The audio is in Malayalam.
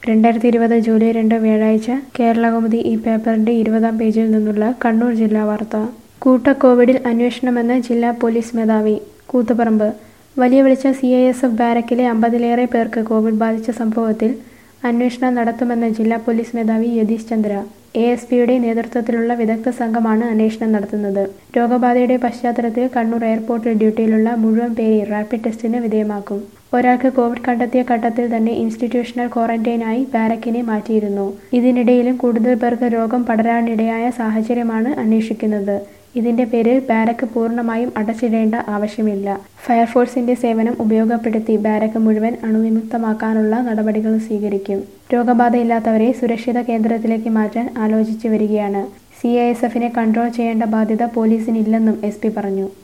രണ്ടായിരത്തി ഇരുപത് ജൂലൈ രണ്ട് വ്യാഴാഴ്ച കേരളകൗമുദി ഈ പേപ്പറിന്റെ ഇരുപതാം പേജിൽ നിന്നുള്ള കണ്ണൂർ ജില്ലാ വാർത്ത കൂട്ട കോവിഡിൽ അന്വേഷണമെന്ന് ജില്ലാ പോലീസ് മേധാവി കൂത്തുപറമ്പ് വലിയ വെളിച്ച സി ഐ എസ് എഫ് ബാരക്കിലെ അമ്പതിലേറെ പേർക്ക് കോവിഡ് ബാധിച്ച സംഭവത്തിൽ അന്വേഷണം നടത്തുമെന്ന് ജില്ലാ പോലീസ് മേധാവി യതീഷ് ചന്ദ്ര എ എസ് പിയുടെ നേതൃത്വത്തിലുള്ള വിദഗ്ധ സംഘമാണ് അന്വേഷണം നടത്തുന്നത് രോഗബാധയുടെ പശ്ചാത്തലത്തിൽ കണ്ണൂർ എയർപോർട്ടിൽ ഡ്യൂട്ടിയിലുള്ള മുഴുവൻ പേരെ റാപ്പിഡ് ടെസ്റ്റിന് വിധേയമാക്കും ഒരാൾക്ക് കോവിഡ് കണ്ടെത്തിയ ഘട്ടത്തിൽ തന്നെ ഇൻസ്റ്റിറ്റ്യൂഷണൽ ക്വാറന്റൈനായി ബാരക്കിനെ മാറ്റിയിരുന്നു ഇതിനിടയിലും കൂടുതൽ പേർക്ക് രോഗം പടരാനിടയായ സാഹചര്യമാണ് അന്വേഷിക്കുന്നത് ഇതിന്റെ പേരിൽ ബാരക്ക് പൂർണ്ണമായും അടച്ചിടേണ്ട ആവശ്യമില്ല ഫയർഫോഴ്സിന്റെ സേവനം ഉപയോഗപ്പെടുത്തി ബാരക്ക് മുഴുവൻ അണുവിമുക്തമാക്കാനുള്ള നടപടികൾ സ്വീകരിക്കും രോഗബാധയില്ലാത്തവരെ സുരക്ഷിത കേന്ദ്രത്തിലേക്ക് മാറ്റാൻ ആലോചിച്ചു വരികയാണ് സി ഐ എസ് എഫിനെ കൺട്രോൾ ചെയ്യേണ്ട ബാധ്യത പോലീസിനില്ലെന്നും എസ് പി പറഞ്ഞു